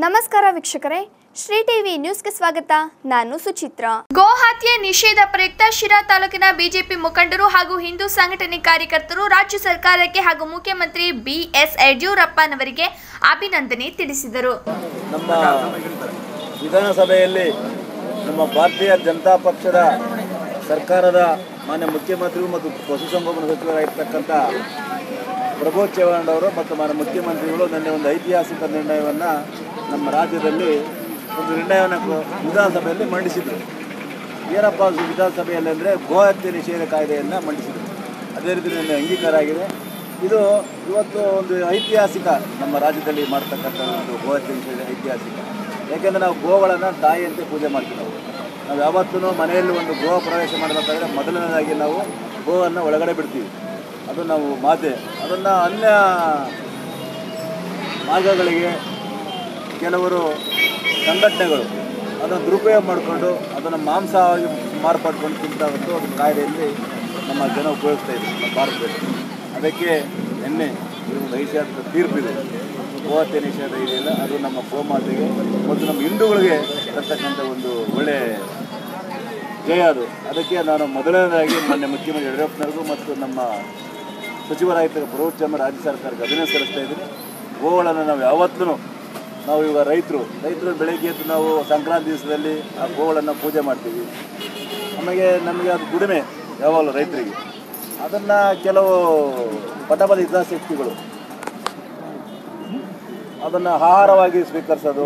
ನಮಸ್ಕಾರ ವೀಕ್ಷಕರೇ ಶ್ರೀ ಟಿವಿ ನ್ಯೂಸ್ಗೆ ಸ್ವಾಗತ ನಾನು ಸುಚಿತ್ರ ಗೋಹತ್ಯೆ ನಿಷೇಧ ಪ್ರಯುಕ್ತ ಶಿರಾ ತಾಲೂಕಿನ ಬಿಜೆಪಿ ಮುಖಂಡರು ಹಾಗೂ ಹಿಂದೂ ಸಂಘಟನೆ ಕಾರ್ಯಕರ್ತರು ರಾಜ್ಯ ಸರ್ಕಾರಕ್ಕೆ ಹಾಗೂ ಮುಖ್ಯಮಂತ್ರಿ ಬಿಎಸ್ ಯಡಿಯೂರಪ್ಪನವರಿಗೆ ಅಭಿನಂದನೆ ತಿಳಿಸಿದರು ನಮ್ಮ ವಿಧಾನಸಭೆಯಲ್ಲಿ ನಮ್ಮ ಭಾರತೀಯ ಜನತಾ ಪಕ್ಷದ ಸರ್ಕಾರದ ಮಾನ್ಯ ಮುಖ್ಯಮಂತ್ರಿಗಳು ಮತ್ತು ಪಶುಸಂಗೋಪನಾ ಸಚಿವರಾಗಿರ್ತಕ್ಕಂಥ ಪ್ರಭು ಚವ್ಹಾಣ್ ಅವರು ಮತ್ತು ಮಾನ್ಯ ಮುಖ್ಯಮಂತ್ರಿಗಳು ನಿನ್ನೆ ಒಂದು ಐತಿಹಾಸಿಕ ನಿರ್ಣಯವನ್ನು ನಮ್ಮ ರಾಜ್ಯದಲ್ಲಿ ಒಂದು ನಿರ್ಣಯವನ್ನು ಕ- ವಿಧಾನಸಭೆಯಲ್ಲಿ ಮಂಡಿಸಿದರು ಏನಪ್ಪ ಅದು ವಿಧಾನಸಭೆಯಲ್ಲಿ ಅಂದರೆ ಗೋಹತ್ಯೆ ನಿಷೇಧ ಕಾಯ್ದೆಯನ್ನು ಮಂಡಿಸಿದರು ಅದೇ ರೀತಿ ನಿನ್ನೆ ಅಂಗೀಕಾರ ಆಗಿದೆ ಇದು ಇವತ್ತು ಒಂದು ಐತಿಹಾಸಿಕ ನಮ್ಮ ರಾಜ್ಯದಲ್ಲಿ ಮಾಡ್ತಕ್ಕಂಥ ಒಂದು ಗೋಹತ್ಯೆ ನಿಷೇಧ ಐತಿಹಾಸಿಕ ಯಾಕೆಂದರೆ ನಾವು ಗೋಗಳನ್ನು ತಾಯಿಯಂತೆ ಪೂಜೆ ಮಾಡ್ತೀವಿ ನಾವು ನಾವು ಯಾವತ್ತೂ ಮನೆಯಲ್ಲಿ ಒಂದು ಗೋ ಪ್ರವೇಶ ಮಾಡಬೇಕಾದ್ರೆ ಮೊದಲನೇದಾಗಿ ನಾವು ಗೋವನ್ನು ಒಳಗಡೆ ಬಿಡ್ತೀವಿ ಅದು ನಾವು ಮಾತೆ ಅದನ್ನು ಅನ್ಯ ಮಾರ್ಗಗಳಿಗೆ ಕೆಲವರು ಸಂಘಟನೆಗಳು ಅದನ್ನು ದುರುಪಯೋಗ ಮಾಡಿಕೊಂಡು ಅದನ್ನು ಮಾಂಸವಾಗಿ ಮಾರ್ಪಡ್ಕೊಂಡು ತಿಂತ ಒಂದು ಒಂದು ಕಾಯ್ದೆಯಲ್ಲಿ ನಮ್ಮ ಜನ ಉಪಯೋಗಿಸ್ತಾ ಇದ್ದಾರೆ ನಮ್ಮ ಭಾರತದಲ್ಲಿ ಅದಕ್ಕೆ ನಿನ್ನೆ ಇದು ಒಂದು ಐತಿಹಾಸಿಕ ತೀರ್ಪಿದೆ ಗೋಹತ್ಯೆ ನಿಷೇಧ ಇದೆಯಲ್ಲ ಅದು ನಮ್ಮ ಗೋಮಾತೆಗೆ ಮತ್ತು ನಮ್ಮ ಹಿಂದೂಗಳಿಗೆ ತರ್ತಕ್ಕಂಥ ಒಂದು ಒಳ್ಳೆ ಜಯ ಅದು ಅದಕ್ಕೆ ನಾನು ಮೊದಲನೇದಾಗಿ ಮೊನ್ನೆ ಮುಖ್ಯಮಂತ್ರಿ ಯಡಿಯೂರಪ್ಪನವ್ರಿಗೂ ಮತ್ತು ನಮ್ಮ ಸಚಿವರಾಗಿದ್ದ ಪ್ರವೃತ್ತಮ್ಮ ರಾಜ್ಯ ಸರ್ಕಾರಕ್ಕೆ ಅಭಿನಂದನೆ ಸಲ್ಲಿಸ್ತಾ ಇದ್ದೀನಿ ಗೋಗಳನ್ನು ನಾವು ಯಾವತ್ತೂ ನಾವು ಇವಾಗ ರೈತರು ರೈತರು ಬೆಳಗ್ಗೆ ಎದ್ದು ನಾವು ಸಂಕ್ರಾಂತಿ ದಿವಸದಲ್ಲಿ ಆ ಗೋಗಳನ್ನು ಪೂಜೆ ಮಾಡ್ತೀವಿ ನಮಗೆ ನಮಗೆ ಅದು ದುಡಿಮೆ ಯಾವಾಗಲೂ ರೈತರಿಗೆ ಅದನ್ನು ಕೆಲವು ಪಟಬದ ಹಿತಾಸಕ್ತಿಗಳು ಅದನ್ನು ಆಹಾರವಾಗಿ ಸ್ವೀಕರಿಸೋದು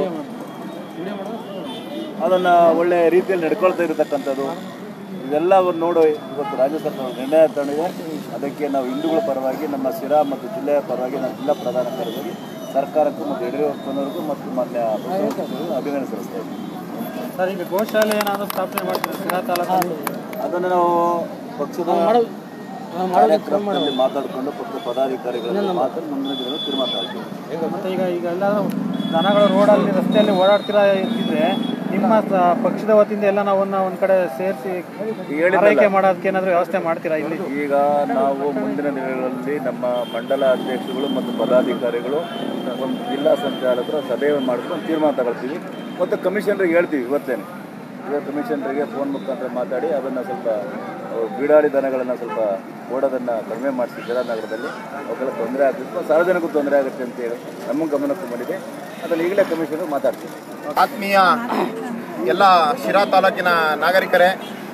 ಅದನ್ನು ಒಳ್ಳೆಯ ರೀತಿಯಲ್ಲಿ ನಡ್ಕೊಳ್ತಾ ಇರತಕ್ಕಂಥದ್ದು ಇವೆಲ್ಲವನ್ನು ನೋಡಿ ಇವತ್ತು ರಾಜ್ಯ ಸರ್ಕಾರ ನಿರ್ಣಯ ತಗೊಂಡಿದೆ ಅದಕ್ಕೆ ನಾವು ಹಿಂದೂಗಳ ಪರವಾಗಿ ನಮ್ಮ ಸಿರಾ ಮತ್ತು ಜಿಲ್ಲೆಯ ಪರವಾಗಿ ನಾವು ಜಿಲ್ಲಾ ಪ್ರಧಾನ ಕಾರ್ಯದರ್ಶಿ ಸರ್ಕಾರಕ್ಕೂ ಮತ್ತು ಯಡಿಯೂರಪ್ಪನವ್ರಿಗೂ ಮತ್ತು ಮಾನ್ಯ ಮುಖ್ಯಮಂತ್ರಿಗಳಿಗೂ ಅಭಿನಂದನೆ ಸಲ್ಲಿಸ್ತಾ ಇದ್ದೀವಿ ಸರ್ ಈಗ ಗೋಶಾಲೆ ಏನಾದರೂ ಸ್ಥಾಪನೆ ಮಾಡ್ತೀರಾ ಶಿರಾ ತಾಲೂಕಲ್ಲಿ ಅದನ್ನು ನಾವು ಪಕ್ಷದ ಕಾರ್ಯಕ್ರಮದಲ್ಲಿ ಮಾತಾಡಿಕೊಂಡು ಪಕ್ಷದ ಪದಾಧಿಕಾರಿಗಳನ್ನು ಮಾತಾಡಿ ಮುಂದಿನ ದಿನಗಳು ತೀರ್ಮಾನ ತಗೊಳ್ತೀವಿ ಮತ್ತೆ ಈಗ ಈಗ ಎಲ್ಲಾದ್ರೂ ದನಗಳು ರೋಡಲ್ಲಿ ರಸ್ತೆಯಲ್ಲಿ ಓಡಾಡ್ತಿರ ಇದ್ದಿದ್ರೆ ನಿಮ್ಮ ಸ- ಪಕ್ಷದ ವತಿಯಿಂದ ಎಲ್ಲ ನಾವನ್ನ ಒಂದ್ ಕಡೆ ಸೇರಿಸಿ ಹೇಳಿದ್ನಲ್ಲ. ಆರೈಕೆ ಮಾಡೋದಕ್ಕೆ ಏನಾದರೂ ವ್ಯವಸ್ಥೆ ಮಾಡ್ತೀರಾ ಇಲ್ಲಿ ಈಗ ನಾವು ಮುಂದಿನ ದಿನಗಳಲ್ಲಿ ನಮ್ಮ ಮಂಡಲ ಅಧ್ಯಕ್ಷರುಗಳು ಮತ್ತು ಪದಾಧಿಕಾರಿಗಳು ಒಂದು ಜಿಲ್ಲಾ ಸಂಚಾಲಕರು ಸಭೆಯನ್ನು ಮಾಡ್ಕೊಂಡು ತೀರ್ಮಾನ ತಗೊಳ್ತೀವಿ ಮತ್ತು ಕಮಿಷನರಿಗೆ ಹೇಳ್ತೀವಿ ಇವತ್ತೇನೆ ಈಗ ಕಮಿಷನರಿಗೆ ಫೋನ್ ಮುಖಾಂತರ ಮಾತಾಡಿ ಅದನ್ನು ಸ್ವಲ್ಪ ಅವು ಬೀಡಾಡಿ ದನಗಳನ್ನು ಸ್ವಲ್ಪ ಓಡೋದನ್ನು ಕಡಿಮೆ ಮಾಡಿಸಿ ನಗರದಲ್ಲಿ ಅವಕ್ಕೆಲ್ಲ ತೊಂದರೆ ಆಗ್ತಿತ್ತು ಸಾರ್ವಜನಿಕರು ತೊಂದರೆ ಆಗುತ್ತೆ ಅಂತೇಳಿ ನಮ್ಮ ಗಮನಕ್ಕೆ ಬಂದಿದೆ ಅದನ್ನು ಈಗಲೇ ಕಮಿಷನರ್ ಮಾತಾಡ್ತೀವಿ ಆತ್ಮೀಯ ಎಲ್ಲ ಶಿರಾ ತಾಲೂಕಿನ ನಾಗರಿಕರೇ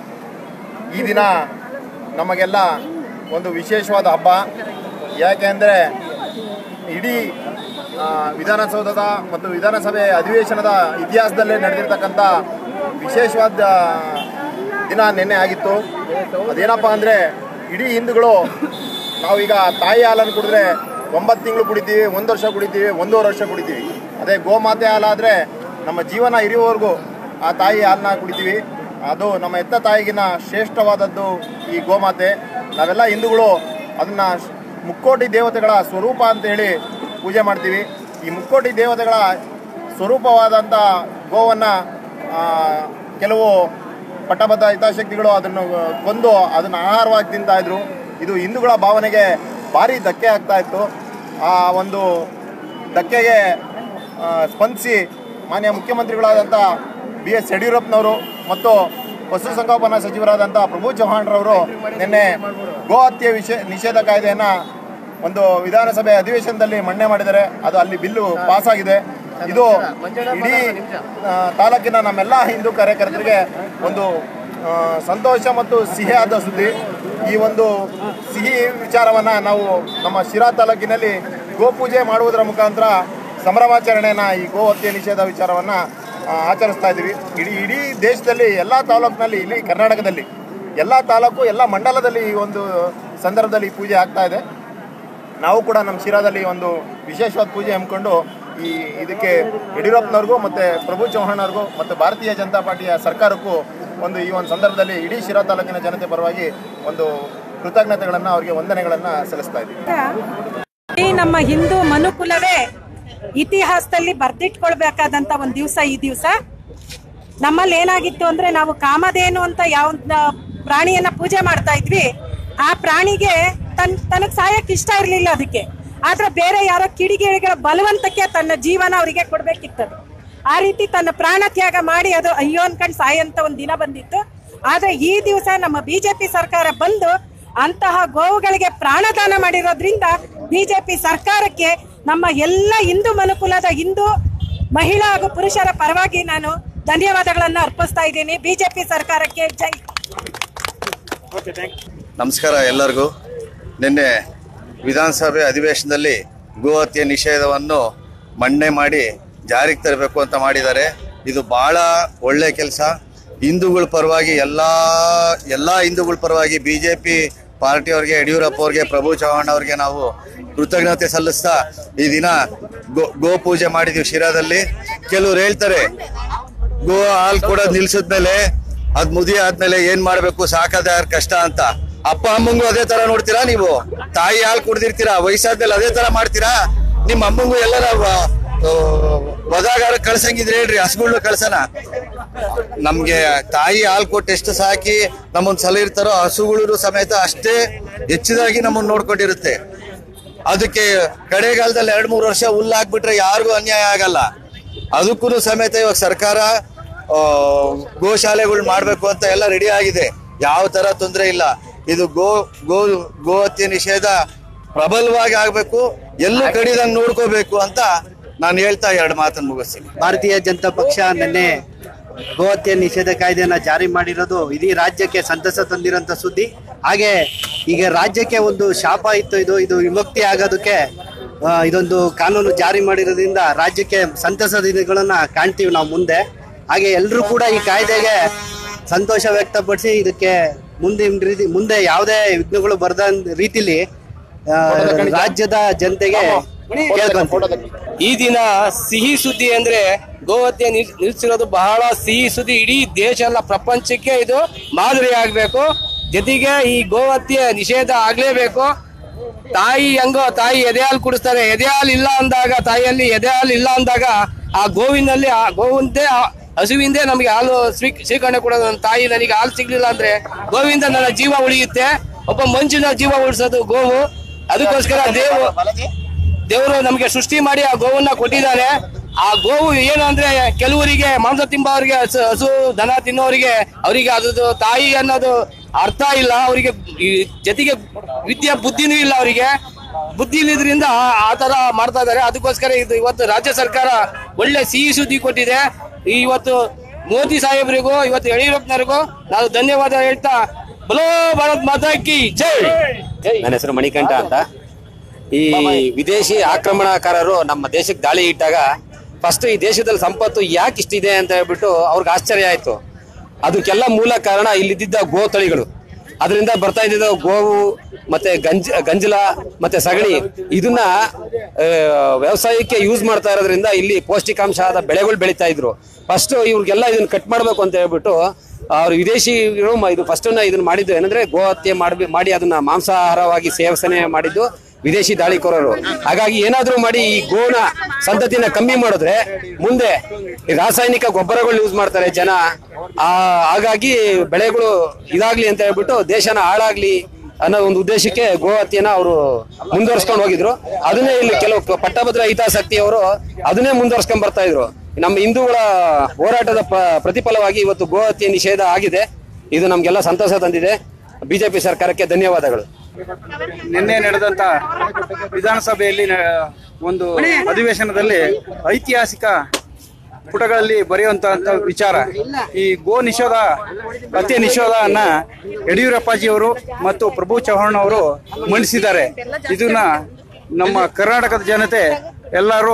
ಈ ದಿನ ನಮಗೆಲ್ಲ ಒಂದು ವಿಶೇಷವಾದ ಹಬ್ಬ ಯಾಕೆಂದರೆ ಇಡೀ ಆ, ವಿಧಾನಸೌಧದ ಮತ್ತು ವಿಧಾನಸಭೆ ಅಧಿವೇಶನದ ಇತಿಹಾಸದಲ್ಲೇ ನಡೆದಿರ್ತಕ್ಕಂಥ ವಿಶೇಷವಾದ ದಿನ ನಿನ್ನೆ ಆಗಿತ್ತು ಅದೇನಪ್ಪ ಅಂದರೆ ಇಡೀ ಹಿಂದೂಗಳು ನಾವೀಗ ತಾಯಿ ಹಾಲನ್ನು ಕುಡಿದ್ರೆ ಒಂಬತ್ತು ತಿಂಗಳು ಕುಡಿತೀವಿ ಒಂದು ವರ್ಷ ಕುಡಿತೀವಿ ಒಂದೂವರೆ ವರ್ಷ ಕುಡಿತೀವಿ ಅದೇ ಗೋಮಾತೆ ಹಾಲಾದರೆ ನಮ್ಮ ಜೀವನ ಇರುವವರೆಗೂ ಆ ತಾಯಿ ಹಾಲನ್ನ ಕುಡಿತೀವಿ ಅದು ನಮ್ಮ ಎತ್ತ ತಾಯಿಗಿನ ಶ್ರೇಷ್ಠವಾದದ್ದು ಈ ಗೋಮಾತೆ ನಾವೆಲ್ಲ ಹಿಂದೂಗಳು ಅದನ್ನು ಮುಕ್ಕೋಟಿ ದೇವತೆಗಳ ಸ್ವರೂಪ ಅಂತ ಹೇಳಿ ಪೂಜೆ ಮಾಡ್ತೀವಿ ಈ ಮುಕ್ಕೋಟಿ ದೇವತೆಗಳ ಸ್ವರೂಪವಾದಂಥ ಗೋವನ್ನು ಕೆಲವು ಪಟ್ಟಬದ್ಧ ಹಿತಾಸಕ್ತಿಗಳು ಅದನ್ನು ಕೊಂದು ಅದನ್ನು ಆಹಾರವಾಗಿ ತಿಂತಾ ಇದ್ರು ಇದು ಹಿಂದೂಗಳ ಭಾವನೆಗೆ ಭಾರಿ ಧಕ್ಕೆ ಆಗ್ತಾ ಇತ್ತು ಆ ಒಂದು ಧಕ್ಕೆಗೆ ಆ, ಸ್ಪಂದಿಸಿ ಮಾನ್ಯ ಮುಖ್ಯಮಂತ್ರಿಗಳಾದಂಥ ಬಿ ಎಸ್ ಯಡಿಯೂರಪ್ಪನವರು ಮತ್ತು ಪಶುಸಂಗೋಪನಾ ಸಚಿವರಾದಂಥ ಪ್ರಭು ಚವ್ಹಾಣ್ರವರು ನಿನ್ನೆ ಗೋ ಹತ್ಯೆ ವಿಷಯ ನಿಷೇಧ ಕಾಯ್ದೆಯನ್ನು ಒಂದು ವಿಧಾನಸಭೆ ಅಧಿವೇಶನದಲ್ಲಿ ಮಂಡನೆ ಮಾಡಿದ್ದಾರೆ ಅದು ಅಲ್ಲಿ ಬಿಲ್ಲು ಪಾಸ್ ಆಗಿದೆ ಇದು ಇಡೀ ಆ, ತಾಲೂಕಿನ ನಮ್ಮೆಲ್ಲ ಹಿಂದೂ ಕಾರ್ಯಕರ್ತರಿಗೆ ಒಂದು ಆ, ಸಂತೋಷ ಮತ್ತು ಸಿಹಿಯಾದ ಸುದ್ದಿ ಈ ಒಂದು ಸಿಹಿ ವಿಚಾರವನ್ನು ನಾವು ನಮ್ಮ ಶಿರಾ ತಾಲೂಕಿನಲ್ಲಿ ಗೋಪೂಜೆ ಮಾಡುವುದರ ಮುಖಾಂತರ ಸಂಭ್ರಮಾಚರಣೆಯನ್ನು ಈ ಗೋ ಹತ್ಯೆ ನಿಷೇಧ ವಿಚಾರವನ್ನು ಆಚರಿಸ್ತಾ ಇದ್ದೀವಿ ಇಡೀ ಇಡೀ ದೇಶದಲ್ಲಿ ಎಲ್ಲ ತಾಲೂಕಿನಲ್ಲಿ ಇಲ್ಲಿ ಕರ್ನಾಟಕದಲ್ಲಿ ಎಲ್ಲ ತಾಲೂಕು ಎಲ್ಲ ಮಂಡಲದಲ್ಲಿ ಈ ಒಂದು ಸಂದರ್ಭದಲ್ಲಿ ಈ ಪೂಜೆ ಆಗ್ತಾ ಇದೆ ನಾವು ಕೂಡ ನಮ್ಮ ಶಿರಾದಲ್ಲಿ ಒಂದು ವಿಶೇಷವಾದ ಪೂಜೆ ಹಮ್ಮಿಕೊಂಡು ಈ ಇದಕ್ಕೆ ಯಡಿಯೂರಪ್ಪನವ್ರಿಗೂ ಮತ್ತು ಪ್ರಭು ಚೌಹಾಣ್ ಅವ್ರಿಗೂ ಮತ್ತು ಭಾರತೀಯ ಜನತಾ ಪಾರ್ಟಿಯ ಸರ್ಕಾರಕ್ಕೂ ಒಂದು ಈ ಒಂದು ಸಂದರ್ಭದಲ್ಲಿ ಇಡೀ ಶಿರಾ ತಾಲೂಕಿನ ಜನತೆ ಪರವಾಗಿ ಒಂದು ಕೃತಜ್ಞತೆಗಳನ್ನು ಅವರಿಗೆ ವಂದನೆಗಳನ್ನು ಸಲ್ಲಿಸ್ತಾ ಇದ್ದೀವಿ ಈ ನಮ್ಮ ಹಿಂದೂ ಮನುಕುಲವೇ ಇತಿಹಾಸದಲ್ಲಿ ಬರ್ದಿಟ್ಕೊಳ್ಬೇಕಾದಂತ ಒಂದ್ ದಿವಸ ಈ ದಿವಸ ನಮ್ಮಲ್ಲಿ ಏನಾಗಿತ್ತು ಅಂದ್ರೆ ನಾವು ಕಾಮಧೇನು ಅಂತ ಯಾವ ಪ್ರಾಣಿಯನ್ನ ಪೂಜೆ ಮಾಡ್ತಾ ಇದ್ವಿ ಆ ಪ್ರಾಣಿಗೆ ತನ್ ತನಗ್ ಸಾಯಕ್ ಇಷ್ಟ ಇರ್ಲಿಲ್ಲ ಅದಕ್ಕೆ ಆದ್ರೆ ಬೇರೆ ಯಾರೋ ಕಿಡಿಗೇಡಿಗಳ ಬಲವಂತಕ್ಕೆ ತನ್ನ ಜೀವನ ಅವರಿಗೆ ಕೊಡ್ಬೇಕಿತ್ತದು ಆ ರೀತಿ ತನ್ನ ಪ್ರಾಣ ತ್ಯಾಗ ಮಾಡಿ ಅದು ಅಯ್ಯೋ ಅನ್ಕೊಂಡ್ ಸಾಯಂತ ಒಂದ್ ದಿನ ಬಂದಿತ್ತು ಆದ್ರೆ ಈ ದಿವಸ ನಮ್ಮ ಬಿಜೆಪಿ ಸರ್ಕಾರ ಬಂದು ಅಂತಹ ಗೋವುಗಳಿಗೆ ಪ್ರಾಣದಾನ ಮಾಡಿರೋದ್ರಿಂದ ಬಿಜೆಪಿ ಸರ್ಕಾರಕ್ಕೆ ನಮ್ಮ ಎಲ್ಲ ಹಿಂದೂ ಮನುಕುಲದ ಹಿಂದೂ ಮಹಿಳಾ ಹಾಗೂ ಪುರುಷರ ಪರವಾಗಿ ನಾನು ಧನ್ಯವಾದಗಳನ್ನು ಅರ್ಪಿಸ್ತಾ ಇದ್ದೀನಿ ಬಿಜೆಪಿ ಸರ್ಕಾರಕ್ಕೆ ಜೈ ನಮಸ್ಕಾರ ಎಲ್ಲರಿಗೂ ನಿನ್ನೆ ವಿಧಾನಸಭೆ ಅಧಿವೇಶನದಲ್ಲಿ ಗೋಹತ್ಯೆ ನಿಷೇಧವನ್ನು ಮಣ್ಣೆ ಮಾಡಿ ಜಾರಿಗೆ ತರಬೇಕು ಅಂತ ಮಾಡಿದ್ದಾರೆ ಇದು ಬಹಳ ಒಳ್ಳೆ ಕೆಲಸ ಹಿಂದೂಗಳ ಪರವಾಗಿ ಎಲ್ಲ ಎಲ್ಲ ಹಿಂದೂಗಳ ಪರವಾಗಿ ಬಿ ಜೆ ಪಿ ಪಾರ್ಟಿಯವ್ರಿಗೆ ಯಡಿಯೂರಪ್ಪ ಅವ್ರಿಗೆ ಪ್ರಭು ಚವ್ಹಾಣ್ ಅವ್ರಿಗೆ ನಾವು ಕೃತಜ್ಞತೆ ಸಲ್ಲಿಸ್ತಾ ಈ ದಿನ ಗೋ ಗೋ ಪೂಜೆ ಮಾಡಿದೀವಿ ಶಿರಾದಲ್ಲಿ ಕೆಲವ್ರು ಹೇಳ್ತಾರೆ ಗೋ ಹಾಲು ಕೊಡೋದು ನಿಲ್ಸಿದ್ಮೇಲೆ ಅದ್ ಮುದಿ ಆದ್ಮೇಲೆ ಏನ್ ಮಾಡ್ಬೇಕು ಸಾಕದ ಯಾರ್ ಕಷ್ಟ ಅಂತ ಅಪ್ಪ ಅಮ್ಮಂಗೂ ಅದೇ ತರ ನೋಡ್ತೀರಾ ನೀವು ತಾಯಿ ಹಾಲು ಕುಡ್ದಿರ್ತೀರಾ ವಯಸ್ಸಾದ್ಮೇಲೆ ಅದೇ ತರ ಮಾಡ್ತೀರಾ ನಿಮ್ಮ ಅಮ್ಮಂಗೂ ಎಲ್ಲರ ವದಾಗಾರ ಕಳ್ಸಂಗಿದ್ರೆ ಹೇಳ್ರಿ ಹಸುಗಳ್ನ ಕಳ್ಸನ ನಮ್ಗೆ ತಾಯಿ ಹಾಲು ಕೊಟ್ಟು ಎಷ್ಟು ಸಾಕಿ ನಮ್ಮೊಂದ್ ಸಲ ಇರ್ತಾರೋ ಹಸುಗಳು ಸಮೇತ ಅಷ್ಟೇ ಹೆಚ್ಚಿದಾಗಿ ನಮ್ಮನ್ನ ನೋಡ್ಕೊಂಡಿರುತ್ತೆ ಅದಕ್ಕೆ ಕಡೆಗಾಲದಲ್ಲಿ ಎರಡ್ ಮೂರು ವರ್ಷ ಹುಲ್ಲಾಕ್ಬಿಟ್ರೆ ಯಾರಿಗೂ ಅನ್ಯಾಯ ಆಗಲ್ಲ ಅದಕ್ಕೂ ಸಮೇತ ಇವಾಗ ಸರ್ಕಾರ ಆ, ಗೋಶಾಲೆಗಳು ಮಾಡ್ಬೇಕು ಅಂತ ಎಲ್ಲ ರೆಡಿ ಆಗಿದೆ ಯಾವ ತರ ತೊಂದರೆ ಇಲ್ಲ ಇದು ಗೋ ಗೋ ಗೋಹತ್ಯೆ ನಿಷೇಧ ಪ್ರಬಲವಾಗಿ ಆಗ್ಬೇಕು ಎಲ್ಲೂ ಕಡಿದಂಗ್ ನೋಡ್ಕೋಬೇಕು ಅಂತ ನಾನು ಹೇಳ್ತಾ ಎರಡು ಮಾತನ್ನು ಮುಗಿಸ್ತೀನಿ ಭಾರತೀಯ ಜನತಾ ಪಕ್ಷ ನಿನ್ನೆ ಗೋಹತ್ಯೆ ನಿಷೇಧ ಕಾಯ್ದೆಯನ್ನ ಜಾರಿ ಮಾಡಿರೋದು ಇಡೀ ರಾಜ್ಯಕ್ಕೆ ಸಂತಸ ತಂದಿರೋಂಥ ಸುದ್ದಿ ಹಾಗೆ ಈಗ ರಾಜ್ಯಕ್ಕೆ ಒಂದು ಶಾಪ ಇತ್ತು ಇದು ಇದು ವಿಮುಕ್ತಿ ಆಗೋದಕ್ಕೆ ಆ, ಇದೊಂದು ಕಾನೂನು ಜಾರಿ ಮಾಡಿರೋದ್ರಿಂದ ರಾಜ್ಯಕ್ಕೆ ಸಂತಸ ದಿನಗಳನ್ನ ಕಾಣ್ತೀವಿ ನಾವು ಮುಂದೆ ಹಾಗೆ ಎಲ್ಲರೂ ಕೂಡ ಈ ಕಾಯ್ದೆಗೆ ಸಂತೋಷ ವ್ಯಕ್ತಪಡಿಸಿ ಇದಕ್ಕೆ ಮುಂದೆ ರೀತಿ ಮುಂದೆ ಯಾವುದೇ ವಿಘ್ನಗಳು ಬರದ ರೀತಿಲಿ ಆ, ರಾಜ್ಯದ ಜನತೆಗೆ ಕೇಳ್ಕೊಂತೀವಿ ಈ ದಿನ ಸಿಹಿ ಸುದ್ದಿ ಅಂದ್ರೆ ಗೋಹತ್ಯೆ ನಿಲ್- ನಿಲ್ಸಿರೋದು ಬಹಳ ಸಿಹಿ ಸುದ್ದಿ ಇಡೀ ದೇಶ ಎಲ್ಲ ಪ್ರಪಂಚಕ್ಕೆ ಇದು ಮಾದರಿ ಆಗ್ಬೇಕು ಜೊತೆಗೆ ಈ ಗೋಹತ್ಯೆ ನಿಷೇಧ ಆಗ್ಲೇಬೇಕು ತಾಯಿ ಹೆಂಗೋ ತಾಯಿ ಎದೆ ಹಾಲು ಕುಡಿಸ್ತಾರೆ ಎದೆ ಹಾಲು ಇಲ್ಲ ಅಂದಾಗ ತಾಯಿಯಲ್ಲಿ ಎದೆ ಹಾಲು ಇಲ್ಲ ಅಂದಾಗ ಆ ಗೋವಿನಲ್ಲಿ ಆ ಗೋವಿಂದೇ ಆ ಹಸುವಿಂದೇ ನಮಗೆ ಹಾಲು ಸ್ವೀ ಸ್ವೀಕರಣೆ ಕೊಡೋದು ನನ್ನ ತಾಯಿ ನನಗೆ ಹಾಲು ಸಿಗ್ಲಿಲ್ಲ ಅಂದ್ರೆ ಗೋವಿಂದ ನನ್ನ ಜೀವ ಉಳಿಯುತ್ತೆ ಒಬ್ಬ ಮಂಜಿನ ಜೀವ ಉಳಿಸೋದು ಗೋವು ಅದಕ್ಕೋಸ್ಕರ ದೇವು ದೇವರು ನಮಗೆ ಸೃಷ್ಟಿ ಮಾಡಿ ಆ ಗೋವನ್ನ ಕೊಟ್ಟಿದ್ದಾರೆ ಆ ಗೋವು ಏನು ಅಂದ್ರೆ ಕೆಲವರಿಗೆ ಮಾಂಸ ತಿಂಬವರಿಗೆ ಹಸು ಹಸು ದನ ತಿನ್ನೋರಿಗೆ ಅವರಿಗೆ ಅದ್ರದ್ದು ತಾಯಿ ಅನ್ನೋದು ಅರ್ಥ ಇಲ್ಲ ಅವರಿಗೆ ಜೊತೆಗೆ ವಿದ್ಯೆ ಬುದ್ಧಿನೂ ಇಲ್ಲ ಅವರಿಗೆ ಬುದ್ಧಿ ಇಲ್ಲದ್ರಿಂದ ಆ- ಆ ತರ ಮಾಡ್ತಾ ಇದ್ದಾರೆ ಅದಕ್ಕೋಸ್ಕರ ಇದು ಇವತ್ತು ರಾಜ್ಯ ಸರ್ಕಾರ ಒಳ್ಳೆ ಸಿಹಿ ಸುದ್ದಿ ಕೊಟ್ಟಿದೆ ಈ ಇವತ್ತು ಮೋದಿ ಸಾಹೇಬರಿಗೂ ಇವತ್ತು ಯಡಿಯೂರಪ್ಪನವರಿಗೂ ನಾವು ಧನ್ಯವಾದ ಹೇಳ್ತಾ ಬಲೋ ಭಾರತ್ ಮಾತಾ ಕಿ ಜೈ ಜೈ ನನ್ನ ಹೆಸರು ಮಣಿಕಂಠ ಅಂತ ಈ ವಿದೇಶಿ ಆಕ್ರಮಣಕಾರರು ನಮ್ಮ ದೇಶಕ್ಕೆ ದಾಳಿ ಇಟ್ಟಾಗ ಫಸ್ಟ್ ಈ ದೇಶದಲ್ಲಿ ಸಂಪತ್ತು ಯಾಕೆ ಇಷ್ಟಿದೆ ಅಂತ ಹೇಳ್ಬಿಟ್ಟು ಅವ್ರಿಗೆ ಆಶ್ಚರ್ಯ ಆಯ್ತು ಅದಕ್ಕೆಲ್ಲ ಮೂಲ ಕಾರಣ ಇಲ್ಲಿದ್ದ ಗೋ ತಳಿಗಳು ಅದರಿಂದ ಬರ್ತಾ ಇದ್ದಿದ್ದ ಗೋವು ಮತ್ತೆ ಗಂಜ ಗಂಜಲ ಮತ್ತೆ ಸಗಣಿ ಇದನ್ನ ಆ, ವ್ಯವಸಾಯಕ್ಕೆ ಯೂಸ್ ಮಾಡ್ತಾ ಇರೋದ್ರಿಂದ ಇಲ್ಲಿ ಪೌಷ್ಟಿಕಾಂಶ ಆದ ಬೆಳೆಗಳು ಬೆಳೀತಾ ಇದ್ರು ಫಸ್ಟ್ ಇವ್ರಿಗೆಲ್ಲ ಇದನ್ನ ಕಟ್ ಮಾಡ್ಬೇಕು ಅಂತ ಹೇಳ್ಬಿಟ್ಟು ಅವ್ರು ವಿದೇಶಿಗಳು ಮ- ಇದು ಫಸ್ಟ್ ಇದನ್ನ ಮಾಡಿದ್ದು ಏನಂದ್ರೆ ಗೋ ಹತ್ಯೆ ಮಾಡಿ ಮಾಡಿ ಅದನ್ನ ಮಾಂಸಾಹಾರವಾಗಿ ಸೇವನೆ ಮಾಡಿದ್ದು ವಿದೇಶಿ ದಾಳಿಕೋರರು ಹಾಗಾಗಿ ಏನಾದ್ರೂ ಮಾಡಿ ಈ ಗೋನ ಸಂತತಿನ ಕಮ್ಮಿ ಮಾಡಿದ್ರೆ ಮುಂದೆ ಈ ರಾಸಾಯನಿಕ ಗೊಬ್ಬರಗಳು ಯೂಸ್ ಮಾಡ್ತಾರೆ ಜನ ಆ ಹಾಗಾಗಿ ಬೆಳೆಗಳು ಇದಾಗ್ಲಿ ಅಂತ ಹೇಳ್ಬಿಟ್ಟು ದೇಶನ ಹಾಳಾಗ್ಲಿ ಅನ್ನೋ ಒಂದು ಉದ್ದೇಶಕ್ಕೆ ಗೋ ಹತ್ಯೆನ ಅವರು ಮುಂದುವರ್ಸ್ಕೊಂಡು ಹೋಗಿದ್ರು ಅದನ್ನೇ ಇಲ್ಲಿ ಕೆಲವು ಪಟ್ಟಭದ್ರ ಹಿತಾಸಕ್ತಿಯವರು ಅದನ್ನೇ ಮುಂದುವರ್ಸ್ಕೊಂಡ್ ಬರ್ತಾ ಇದ್ರು ನಮ್ಮ ಹಿಂದೂಗಳ ಹೋರಾಟದ ಪ- ಪ್ರತಿಫಲವಾಗಿ ಇವತ್ತು ಗೋ ಹತ್ಯೆ ನಿಷೇಧ ಆಗಿದೆ ಇದು ನಮ್ಗೆಲ್ಲ ಸಂತೋಷ ತಂದಿದೆ ಬಿಜೆಪಿ ಸರ್ಕಾರಕ್ಕೆ ಧನ್ಯವಾದಗಳು ನಿನ್ನೆ ನಡೆದಂತ ವಿಧಾನಸಭೆಯಲ್ಲಿ ನ- ಒಂದು ಅಧಿವೇಶನದಲ್ಲಿ ಐತಿಹಾಸಿಕ ಪುಟಗಳಲ್ಲಿ ಬರೆಯುವಂತ ವಿಚಾರ ಈ ಗೋ ನಿಷೇಧ ಹತ್ಯೆ ನಿಷೇಧವನ್ನ ಯಡಿಯೂರಪ್ಪಾಜಿಯವರು ಮತ್ತು ಪ್ರಭು ಚೌಹಾಣ್ ಅವರು ಮಂಡಿಸಿದ್ದಾರೆ ಇದನ್ನ ನಮ್ಮ ಕರ್ನಾಟಕದ ಜನತೆ ಎಲ್ಲರೂ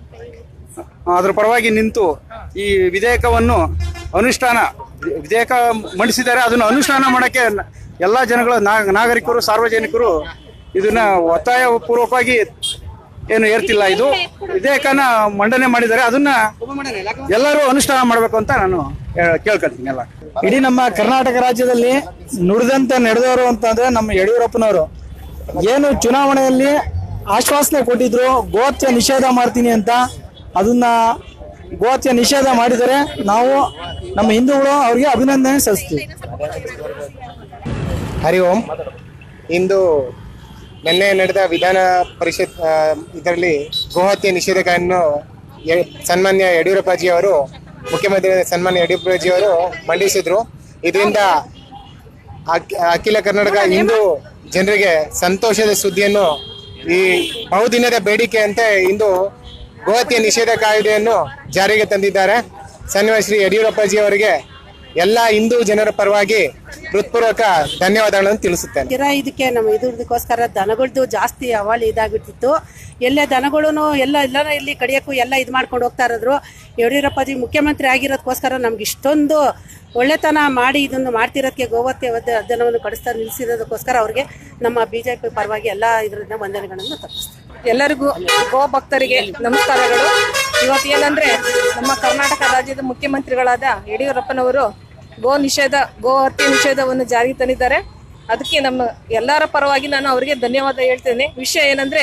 ಅದರ ಪರವಾಗಿ ನಿಂತು ಈ ವಿಧೇಯಕವನ್ನು ಅನುಷ್ಠಾನ ವಿಧೇಯಕ ಮಂಡಿಸಿದ್ದಾರೆ ಅದನ್ನು ಅನುಷ್ಠಾನ ಮಾಡಕ್ಕೆ ನ- ಎಲ್ಲ ಜನಗಳು ನಾ- ನಾಗರಿಕರು ಸಾರ್ವಜನಿಕರು ಇದನ್ನ ಒತ್ತಾಯ ಪೂರ್ವಕವಾಗಿ ಏನು ಏರ್ತಿಲ್ಲ ಇದು ವಿಧೇಯಕನ ಮಂಡನೆ ಮಾಡಿದ್ದಾರೆ ಅದನ್ನ ಎಲ್ಲರೂ ಅನುಷ್ಠಾನ ಮಾಡಬೇಕು ಅಂತ ನಾನು ಹೇಳ್- ಕೇಳ್ಕೊಳ್ತೀನಿ ಎಲ್ಲ ಇಡೀ ನಮ್ಮ ಕರ್ನಾಟಕ ರಾಜ್ಯದಲ್ಲಿ ನುಡಿದಂತೆ ನಡೆದವರು ಅಂತಂದ್ರೆ ನಮ್ಮ ಯಡಿಯೂರಪ್ಪನವರು ಏನು ಚುನಾವಣೆಯಲ್ಲಿ ಆಶ್ವಾಸನೆ ಕೊಟ್ಟಿದ್ರು ಗೋಹತ್ಯೆ ನಿಷೇಧ ಮಾಡ್ತೀನಿ ಅಂತ ಅದನ್ನ ಗೋಹತ್ಯೆ ನಿಷೇಧ ಮಾಡಿದರೆ ನಾವು ನಮ್ಮ ಹಿಂದೂಗಳು ಅವ್ರಿಗೆ ಅಭಿನಂದನೆ ಸಲ್ಲಿಸ್ತೀವಿ ಹರಿ ಓಂ ಇಂದು ನಿನ್ನೆ ನಡೆದ ವಿಧಾನ ಪರಿಷತ್ ಇದರಲ್ಲಿ ಗೋಹತ್ಯೆ ನಿಷೇಧವನ್ನು ಯ- ಸನ್ಮಾನ್ಯ ಯಡಿಯೂರಪ್ಪಾಜಿ ಅವರು ಮುಖ್ಯಮಂತ್ರಿ ಸನ್ಮಾನ್ಯ ಯಡಿಯೂರಪ್ಪಾಜಿ ಅವರು ಮಂಡಿಸಿದ್ರು ಇದರಿಂದ ಅಖಿ- ಅಖಿಲ ಕರ್ನಾಟಕ ಹಿಂದೂ ಜನರಿಗೆ ಸಂತೋಷದ ಸುದ್ದಿಯನ್ನು ಈ ಬಹುದಿನದ ಬೇಡಿಕೆಯಂತೆ ಇಂದು ಗೋಹತ್ಯೆ ನಿಷೇಧ ಕಾಯ್ದೆಯನ್ನು ಜಾರಿಗೆ ತಂದಿದ್ದಾರೆ ಸನ್ಮಾನ್ಯ ಶ್ರೀ ಯಡಿಯೂರಪ್ಪಾಜಿ ಅವರಿಗೆ ಎಲ್ಲ ಹಿಂದೂ ಜನರ ಪರವಾಗಿ ಹೃತ್ಪೂರ್ವಕ ಧನ್ಯವಾದಗಳನ್ನು ತಿಳಿಸುತ್ತೇನೆ ಗಿರ ಇದಕ್ಕೆ ನಮ್ಮ ಇದ್ರದಕ್ಕೋಸ್ಕರ ದನಗಳದ್ದು ಜಾಸ್ತಿ ಅವಾಲಿ ಇದಾಗ್ಬಿಟ್ಟಿತ್ತು ಎಲ್ಲೇ ದನಗಳು ಎಲ್ಲ ಎಲ್ಲಾರ ಇಲ್ಲಿ ಕಡಿಯೋಕ್ಕೂ ಎಲ್ಲ ಇದು ಮಾಡ್ಕೊಂಡು ಹೋಗ್ತಾ ಇರೋದ್ರು ಯಡಿಯೂರಪ್ಪಾಜಿ ಮುಖ್ಯಮಂತ್ರಿ ಆಗಿರೋದಕ್ಕೋಸ್ಕರ ನಮ್ಗೆ ಇಷ್ಟೊಂದು ಒಳ್ಳೆತನ ಮಾಡಿ ಇದನ್ನು ಮಾಡ್ತಿರೋದಕ್ಕೆ ಗೋವತ್ಯ ಅಧ್ಯಯನವನ್ನು ಕಡಿಸ್ತಾ ನಿಲ್ಲಿಸಿರೋದಕ್ಕೋಸ್ಕರ ಅವ್ರಿಗೆ ನಮ್ಮ ಬಿ ಜೆ ಪಿ ಪರವಾಗಿ ಎಲ್ಲ ಇದರಿಂದ ವಂದನೆಗಳನ್ನು ತಪ್ಪಿಸ್ತಾರೆ ಎಲ್ಲರಿಗೂ ಗೋ ಭಕ್ತರಿಗೆ ನಮಸ್ಕಾರಗಳು ಇವತ್ತು ಏನಂದ್ರೆ ನಮ್ಮ ಕರ್ನಾಟಕ ರಾಜ್ಯದ ಮುಖ್ಯಮಂತ್ರಿಗಳಾದ ಯಡಿಯೂರಪ್ಪನವರು ಗೋ ನಿಷೇಧ ಗೋ ಹತ್ಯೆ ನಿಷೇಧವನ್ನು ಜಾರಿಗೆ ತಂದಿದ್ದಾರೆ ಅದಕ್ಕೆ ನಮ್ಮ ಎಲ್ಲರ ಪರವಾಗಿ ನಾನು ಅವರಿಗೆ ಧನ್ಯವಾದ ಹೇಳ್ತೇನೆ ವಿಷಯ ಏನಂದ್ರೆ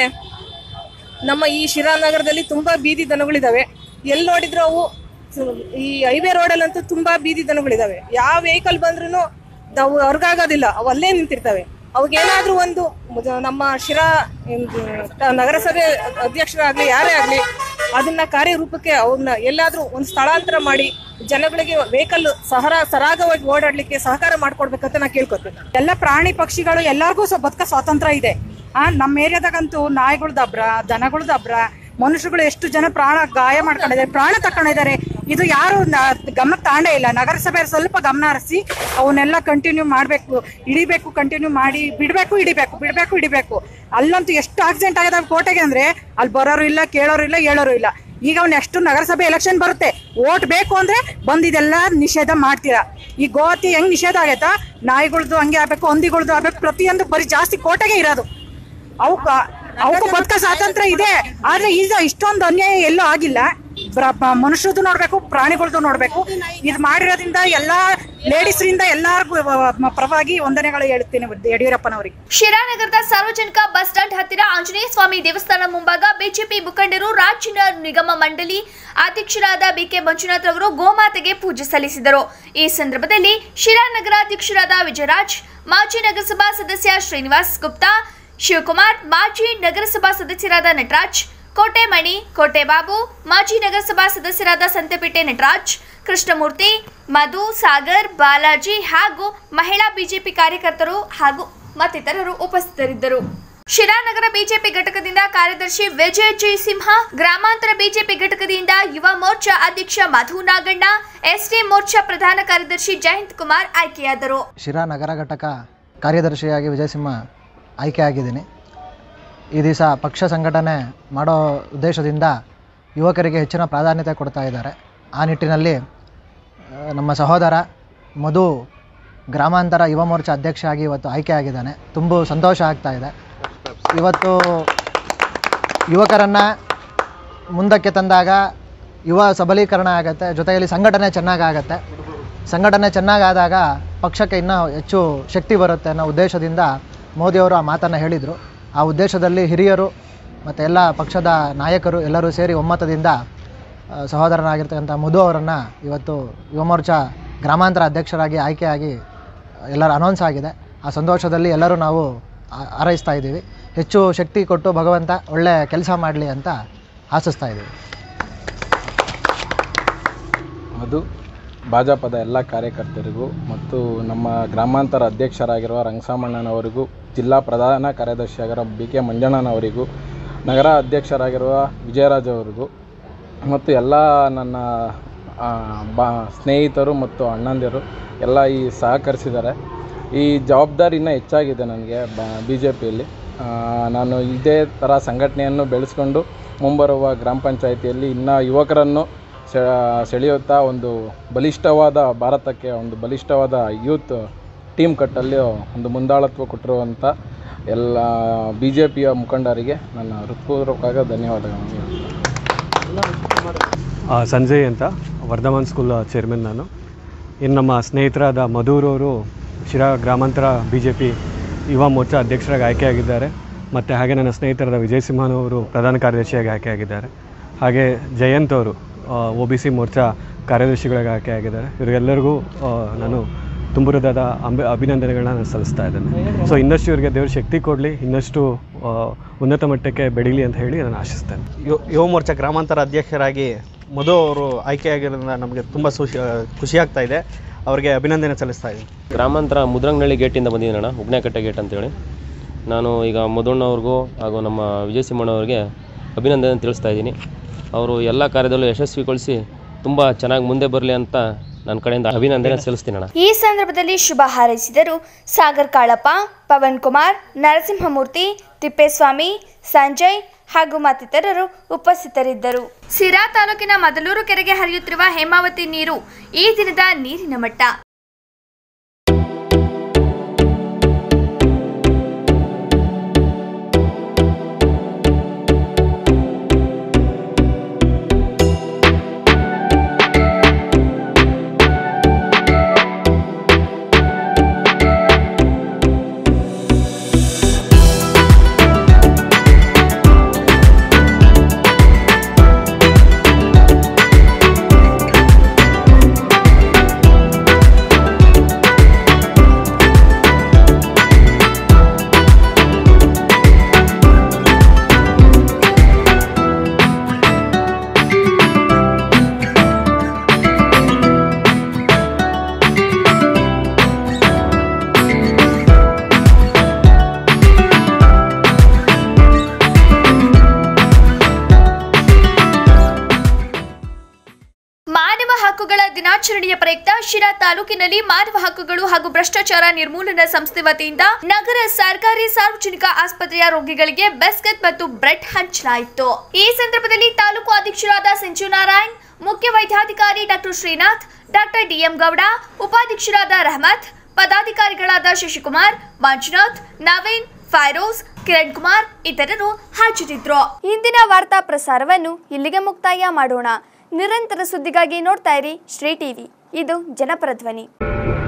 ನಮ್ಮ ಈ ಶಿರಾನಗರದಲ್ಲಿ ತುಂಬಾ ಬೀದಿ ದನಗಳಿದಾವೆ ಎಲ್ಲಿ ನೋಡಿದ್ರು ಅವು ಸು- ಈ ಹೈವೇ ರೋಡಲ್ಲಂತೂ ತುಂಬಾ ಬೀದಿ ದನಗಳಿದಾವೆ ಯಾವ ವೆಹಿಕಲ್ ಬಂದ್ರೂ ನಾವು ಹೊರಗಾಗೋದಿಲ್ಲ ಅವು ಅಲ್ಲೇ ನಿಂತಿರ್ತವೆ ಅವಾಗೇನಾದ್ರೂ ಒಂದು ಮುಜ- ನಮ್ಮ ಶಿರಾ ಇಂದ್- ಟ- ನಗರಸಭೆ ಅಧ್ಯಕ್ಷರಾಗ್ಲಿ ಯಾರೇ ಆಗ್ಲಿ ಅದನ್ನ ಕಾರ್ಯರೂಪಕ್ಕೆ ಅವ್ರನ್ನ ಎಲ್ಲಾದ್ರೂ ಒಂದು ಸ್ಥಳಾಂತರ ಮಾಡಿ ಜನಗಳಿಗೆ ವೆಹಿಕಲ್ ಸಹರ ಸರಾಗವಾಗಿ ಓಡಾಡ್ಲಿಕ್ಕೆ ಸಹಕಾರ ಮಾಡ್ಕೊಡ್ಬೇಕಂತ ನಾ ಕೇಳ್ಕೊತೇನೆ ಎಲ್ಲ ಪ್ರಾಣಿ ಪಕ್ಷಿಗಳು ಎಲ್ಲರಿಗೂ ಸ್ವಲ್ಪ ಬದುಕ ಸ್ವಾತಂತ್ರ್ಯ ಇದೆ ಆ ನಮ್ಮ ಏರಿಯಾದಾಗಂತೂ ನಾಯಿಗಳು ದಬ್ರ ದನಗಳು ದಬ್ರ ಮನುಷ್ಯರುಗಳು ಎಷ್ಟು ಜನ ಪ್ರಾಣ ಗಾಯ ಮಾಡ್ಕೊಂಡಿದ್ದಾರೆ ಪ್ರಾಣ ತಕೊಂಡಿದ್ದಾರೆ ಇದು ಯಾರು ಗಮನಕ್ಕೆ ತಾಂಡೇ ಇಲ್ಲ ನಗರಸಭೆ ಸ್ವಲ್ಪ ಗಮನ ಹರಿಸಿ ಅವನ್ನೆಲ್ಲ ಕಂಟಿನ್ಯೂ ಮಾಡಬೇಕು ಹಿಡಿಬೇಕು ಕಂಟಿನ್ಯೂ ಮಾಡಿ ಬಿಡಬೇಕು ಹಿಡಿಬೇಕು ಬಿಡಬೇಕು ಹಿಡಿಬೇಕು ಅಲ್ಲಂತೂ ಎಷ್ಟು ಆಕ್ಸಿಡೆಂಟ್ ಆಗಿದಾವೆ ಕೋಟೆಗೆ ಅಂದ್ರೆ ಅಲ್ಲಿ ಬರೋರು ಇಲ್ಲ ಕೇಳೋರು ಇಲ್ಲ ಹೇಳೋರು ಇಲ್ಲ ಈಗ ನೆಕ್ಸ್ಟ್ ನಗರಸಭೆ ಎಲೆಕ್ಷನ್ ಬರುತ್ತೆ ಓಟ್ ಬೇಕು ಅಂದ್ರೆ ಬಂದ್ ಇದೆಲ್ಲ ನಿಷೇಧ ಮಾಡ್ತೀರಾ ಈ ಗೋಹತ್ಯೆ ಹೆಂಗ್ ನಿಷೇಧ ಆಗೈತಾ ನಾಯಿಗಳ್ದು ಹಂಗೆ ಆಗ್ಬೇಕು ಹಂದಿಗಳ್ದು ಆಗ್ಬೇಕು ಪ್ರತಿಯೊಂದು ಬರೀ ಜಾಸ್ತಿ ಕೋಟೆಗೆ ಇರೋದು ಅವಕ್ಕ ಅವಕ್ಕೂ ಬದುಕ ಸ್ವಾತಂತ್ರ್ಯ ಇದೆ ಆದ್ರೆ ಈಗ ಇಷ್ಟೊಂದು ಅನ್ಯಾಯ ಎಲ್ಲೂ ಆಗಿಲ್ಲ ಬ್ರ- ಪ- ಮನುಷ್ಯರದ್ದು ನೋಡ್ಬೇಕು ಪ್ರಾಣಿಗಳದ್ದು ನೋಡ್ಬೇಕು ಇದು ಮಾಡಿರೋದ್ರಿಂದ ಎಲ್ಲಾ ಲೇಡೀಸ್ರಿಂದ ಎಲ್ಲಾರ್ಗು ವ- ಪರವಾಗಿ ವಂದನೆಗಳು ಹೇಳ್ತೀನಿ ಯಡಿಯೂರಪ್ಪನವರಿಗೆ ಶಿರಾನಗರದ ಸಾರ್ವಜನಿಕ ಬಸ್ ಸ್ಟ್ಯಾಂಡ್ ಹತ್ತಿರ ಆಂಜನೇಯ ಸ್ವಾಮಿ ದೇವಸ್ಥಾನ ಮುಂಭಾಗ ಬಿಜೆಪಿ ಮುಖಂಡರು ರಾಜ್ಯ ನಿಗಮ ಮಂಡಳಿ ಅಧ್ಯಕ್ಷರಾದ ಬಿಕೆ ಮಂಜುನಾಥ್ ಅವರು ಗೋಮಾತೆಗೆ ಪೂಜೆ ಸಲ್ಲಿಸಿದರು ಈ ಸಂದರ್ಭದಲ್ಲಿ ಶಿರಾನಗರ ಅಧ್ಯಕ್ಷರಾದ ವಿಜಯರಾಜ್ ಮಾಜಿ ನಗರಸಭಾ ಸದಸ್ಯ ಶ್ರೀನಿವಾಸ್ ಗುಪ್ತಾ ಶಿವಕುಮಾರ್ ಮಾಜಿ ನಗರಸಭಾ ಸದಸ್ಯರಾದ ನಟರಾಜ್ ಕೋಟೆ ಮಣಿ ಕೋಟೆ ಬಾಬು ಮಾಜಿ ನಗರಸಭಾ ಸದಸ್ಯರಾದ ಸಂತೆಪೇಟೆ ನಟರಾಜ್ ಕೃಷ್ಣಮೂರ್ತಿ ಮಧು ಸಾಗರ್ ಬಾಲಾಜಿ ಹಾಗೂ ಮಹಿಳಾ ಬಿಜೆಪಿ ಕಾರ್ಯಕರ್ತರು ಹಾಗೂ ಮತ್ತಿತರರು ಉಪಸ್ಥಿತರಿದ್ದರು ಶಿರಾನಗರ ಬಿಜೆಪಿ ಘಟಕದಿಂದ ಕಾರ್ಯದರ್ಶಿ ವಿಜಯ ಜಯಸಿಂಹ ಗ್ರಾಮಾಂತರ ಬಿಜೆಪಿ ಘಟಕದಿಂದ ಯುವ ಮೋರ್ಚಾ ಅಧ್ಯಕ್ಷ ಮಧು ನಾಗಣ್ಣ ಎಸ್ಟಿ ಮೋರ್ಚಾ ಪ್ರಧಾನ ಕಾರ್ಯದರ್ಶಿ ಜಯಂತ್ ಕುಮಾರ್ ಆಯ್ಕೆಯಾದರು ಶಿರಾ ನಗರ ಘಟಕ ಕಾರ್ಯದರ್ಶಿಯಾಗಿ ವಿಜಯಸಿಂಹ ಆಯ್ಕೆಯಾಗಿದ್ದೀನಿ ಈ ದಿವಸ ಪಕ್ಷ ಸಂಘಟನೆ ಮಾಡೋ ಉದ್ದೇಶದಿಂದ ಯುವಕರಿಗೆ ಹೆಚ್ಚಿನ ಪ್ರಾಧಾನ್ಯತೆ ಕೊಡ್ತಾ ಇದ್ದಾರೆ ಆ ನಿಟ್ಟಿನಲ್ಲಿ ಆ, ನಮ್ಮ ಸಹೋದರ ಮಧು ಗ್ರಾಮಾಂತರ ಯುವ ಮೋರ್ಚಾ ಅಧ್ಯಕ್ಷ ಆಗಿ ಇವತ್ತು ಆಯ್ಕೆಯಾಗಿದ್ದಾನೆ ತುಂಬ ಸಂತೋಷ ಆಗ್ತಾ ಇದೆ ಇವತ್ತು ಯುವಕರನ್ನು ಮುಂದಕ್ಕೆ ತಂದಾಗ ಯುವ ಸಬಲೀಕರಣ ಆಗುತ್ತೆ ಜೊತೆಯಲ್ಲಿ ಸಂಘಟನೆ ಚೆನ್ನಾಗಾಗತ್ತೆ ಸಂಘಟನೆ ಚೆನ್ನಾಗಾದಾಗ ಪಕ್ಷಕ್ಕೆ ಇನ್ನೂ ಹೆಚ್ಚು ಶಕ್ತಿ ಬರುತ್ತೆ ಅನ್ನೋ ಉದ್ದೇಶದಿಂದ ಮೋದಿಯವರು ಆ ಮಾತನ್ನು ಹೇಳಿದರು ಆ ಉದ್ದೇಶದಲ್ಲಿ ಹಿರಿಯರು ಮತ್ತು ಎಲ್ಲ ಪಕ್ಷದ ನಾಯಕರು ಎಲ್ಲರೂ ಸೇರಿ ಒಮ್ಮತದಿಂದ ಆ, ಸಹೋದರನಾಗಿರ್ತಕ್ಕಂಥ ಮಧು ಅವರನ್ನು ಇವತ್ತು ಯುವ ಮೋರ್ಚಾ ಗ್ರಾಮಾಂತರ ಅಧ್ಯಕ್ಷರಾಗಿ ಆಯ್ಕೆಯಾಗಿ ಎಲ್ಲರ ಅನೌನ್ಸ್ ಆಗಿದೆ ಆ ಸಂತೋಷದಲ್ಲಿ ಎಲ್ಲರೂ ನಾವು ಆ- ಹಾರೈಸ್ತಾ ಇದ್ದೀವಿ ಹೆಚ್ಚು ಶಕ್ತಿ ಕೊಟ್ಟು ಭಗವಂತ ಒಳ್ಳೆ ಕೆಲಸ ಮಾಡಲಿ ಅಂತ ಆಶಿಸ್ತಾ ಇದ್ದೀವಿ ಮಧು ಭಾಜಪದ ಎಲ್ಲ ಕಾರ್ಯಕರ್ತರಿಗೂ ಮತ್ತು ನಮ್ಮ ಗ್ರಾಮಾಂತರ ಅಧ್ಯಕ್ಷರಾಗಿರುವ ರಂಗಸಾಮಣ್ಣನವರಿಗೂ ಜಿಲ್ಲಾ ಪ್ರಧಾನ ಕಾರ್ಯದರ್ಶಿಯಾಗಿರೋ ಬಿ ಕೆ ಮಂಜಣ್ಣನವರಿಗೂ ನಗರ ಅಧ್ಯಕ್ಷರಾಗಿರುವ ವಿಜಯರಾಜ್ ಅವರಿಗೂ ಮತ್ತು ಎಲ್ಲ ನನ್ನ ಆ, ಬಾ ಸ್ನೇಹಿತರು ಮತ್ತು ಅಣ್ಣಂದಿರು ಎಲ್ಲ ಈ ಸಹಕರಿಸಿದ್ದಾರೆ ಈ ಜವಾಬ್ದಾರಿ ಇನ್ನೂ ಹೆಚ್ಚಾಗಿದೆ ನನಗೆ ಬಿ ಜೆ ಪಿಯಲ್ಲಿ ನಾನು ಇದೇ ಥರ ಸಂಘಟನೆಯನ್ನು ಬೆಳೆಸ್ಕೊಂಡು ಮುಂಬರುವ ಗ್ರಾಮ ಪಂಚಾಯಿತಿಯಲ್ಲಿ ಇನ್ನು ಯುವಕರನ್ನು ಸೆ ಸೆಳೆಯುತ್ತಾ ಒಂದು ಬಲಿಷ್ಠವಾದ ಭಾರತಕ್ಕೆ ಒಂದು ಬಲಿಷ್ಠವಾದ ಯೂತ್ ಟೀಮ್ ಕಟ್ಟಲ್ಲಿ ಒಂದು ಮುಂದಾಳತ್ವ ಕೊಟ್ಟಿರುವಂಥ ಎಲ್ಲ ಬಿ ಜೆ ಪಿಯ ಮುಖಂಡರಿಗೆ ನನ್ನ ಹೃತ್ಪೂರ್ವಕವಾದ ಧನ್ಯವಾದಗಳನ್ನು ಹೇಳ್ತೀನಿ. ಆ, ಸಂಜಯ್ ಅಂತ ವರ್ಧಮಾನ್ ಸ್ಕೂಲ್ ಚೇರ್ಮನ್ ನಾನು ಇನ್ನು ನಮ್ಮ ಸ್ನೇಹಿತರಾದ ಮಧುರವರು ಶಿರಾ ಗ್ರಾಮಾಂತರ ಬಿ ಜೆ ಪಿ ಯುವ ಮೋರ್ಚಾ ಅಧ್ಯಕ್ಷರಾಗಿ ಆಯ್ಕೆಯಾಗಿದ್ದಾರೆ ಮತ್ತು ಹಾಗೆ ನನ್ನ ಸ್ನೇಹಿತರಾದ ವಿಜಯ್ ಸಿಂಹನವರು ಪ್ರಧಾನ ಕಾರ್ಯದರ್ಶಿಯಾಗಿ ಆಯ್ಕೆಯಾಗಿದ್ದಾರೆ ಹಾಗೆ ಜಯಂತ್ ಅವರು ಒ ಬಿ ಸಿ ಮೋರ್ಚಾ ಕಾರ್ಯದರ್ಶಿಗಳಾಗಿ ಆಯ್ಕೆಯಾಗಿದ್ದಾರೆ ಇವರಿಗೆಲ್ಲರಿಗೂ ಆ, ನಾನು ತುಂಬುರದಾದ ಅಂಬ ಅಭಿನಂದನೆಗಳನ್ನ ನಾನು ಸಲ್ಲಿಸ್ತಾ ಇದ್ದೇನೆ ಸೊ ಇನ್ನಷ್ಟು ದೇವ್ರ ಶಕ್ತಿ ಕೊಡಲಿ ಇನ್ನಷ್ಟು ಆ, ಉನ್ನತ ಮಟ್ಟಕ್ಕೆ ಬೆಳೀಲಿ ಅಂತ ಹೇಳಿ ನಾನು ಆಶಿಸ್ತೇನೆ ಯು- ಯುವ ಮೋರ್ಚಾ ಗ್ರಾಮಾಂತರ ಅಧ್ಯಕ್ಷರಾಗಿ ಮಧು ಅವರು ಆಯ್ಕೆಯಾಗಿರೋದ್ರಿಂದ ನಮಗೆ ತುಂಬ ಖುಷಿ ಖುಷಿಯಾಗ್ತಾ ಇದೆ ಅವರಿಗೆ ಅಭಿನಂದನೆ ಸಲ್ಲಿಸ್ತಾ ಇದ್ದೀನಿ ಗ್ರಾಮಾಂತರ ಮುದ್ರಂಗನಹಳ್ಳಿ ಗೇಟಿಂದ ಬಂದಿದ್ದೀನಿ ಅಣ್ಣ ಉಗ್ನೇಕಟ್ಟೆ ಗೇಟ್ ಅಂತೇಳಿ ನಾನು ಈಗ ಮಧುಣ್ಣವ್ರಿಗೂ ಹಾಗೂ ನಮ್ಮ ವಿಜಯ ಸಿಂಹಣ್ಣವ್ರಿಗೆ ಅಭಿನಂದನೆ ತಿಳಿಸ್ತಾ ಇದ್ದೀನಿ ಅವರು ಎಲ್ಲ ಕಾರ್ಯದಲ್ಲೂ ಯಶಸ್ವಿಗೊಳಿಸಿ ತುಂಬ ಚೆನ್ನಾಗಿ ಮುಂದೆ ಬರಲಿ ಅಂತ ನನ್ನ ಕಡೆಯಿಂದ ಅಭಿನಂದನೆ ಸಲ್ಲಿಸ್ತೀನಿ ಅಣ್ಣ ಈ ಸಂದರ್ಭದಲ್ಲಿ ಶುಭ ಹಾರೈಸಿದರು ಸಾಗರ್ ಕಾಳಪ್ಪ ಪವನ್ ಕುಮಾರ್ ನರಸಿಂಹಮೂರ್ತಿ ತಿಪ್ಪೇಸ್ವಾಮಿ ಸಂಜಯ್ ಹಾಗೂ ಮತ್ತಿತರರು ಉಪಸ್ಥಿತರಿದ್ದರು ಸಿರಾ ತಾಲೂಕಿನ ಮದಲೂರು ಕೆರೆಗೆ ಹರಿಯುತ್ತಿರುವ ಹೇಮಾವತಿ ನೀರು ಈ ದಿನದ ನೀರಿನ ಮಟ್ಟ ಮಾನವ ಹಕ್ಕುಗಳ ದಿನಾಚರಣೆಯ ಪ್ರಯುಕ್ತ ಶಿರಾ ತಾಲೂಕಿನಲ್ಲಿ ಮಾನವ ಹಕ್ಕುಗಳು ಹಾಗೂ ಭ್ರಷ್ಟಾಚಾರ ನಿರ್ಮೂಲನಾ ಸಂಸ್ಥೆ ವತಿಯಿಂದ ನಗರ ಸರ್ಕಾರಿ ಸಾರ್ವಜನಿಕ ಆಸ್ಪತ್ರೆಯ ರೋಗಿಗಳಿಗೆ ಬಿಸ್ಕೆಟ್ ಮತ್ತು ಬ್ರೆಡ್ ಹಂಚಲಾಯಿತು ಈ ಸಂದರ್ಭದಲ್ಲಿ ತಾಲೂಕು ಅಧ್ಯಕ್ಷರಾದ ಸಂಜು ನಾರಾಯಣ್ ಮುಖ್ಯ ವೈದ್ಯಾಧಿಕಾರಿ doctor Srinath doctor DM Gowda ಉಪಾಧ್ಯಕ್ಷರಾದ ರಹಮತ್ ಪದಾಧಿಕಾರಿಗಳಾದ ಶಶಿಕುಮಾರ್ ಮಂಜುನಾಥ್ ನವೀನ್ ಫೈರೋಸ್ ಕಿರಣ್ ಕುಮಾರ್ ಇತರರು ಹಾಜರಿದ್ರು ಇಂದಿನ ವಾರ್ತಾ ಪ್ರಸಾರವನ್ನು ಇಲ್ಲಿಗೆ ಮುಕ್ತಾಯ ಮಾಡೋಣ ನಿರಂತರ ಸುದ್ದಿಗಾಗಿ ನೋಡ್ತಾ ಇರಿ ಶ್ರೀ ಟಿವಿ ಇದು ಜನಪರ ಧ್ವನಿ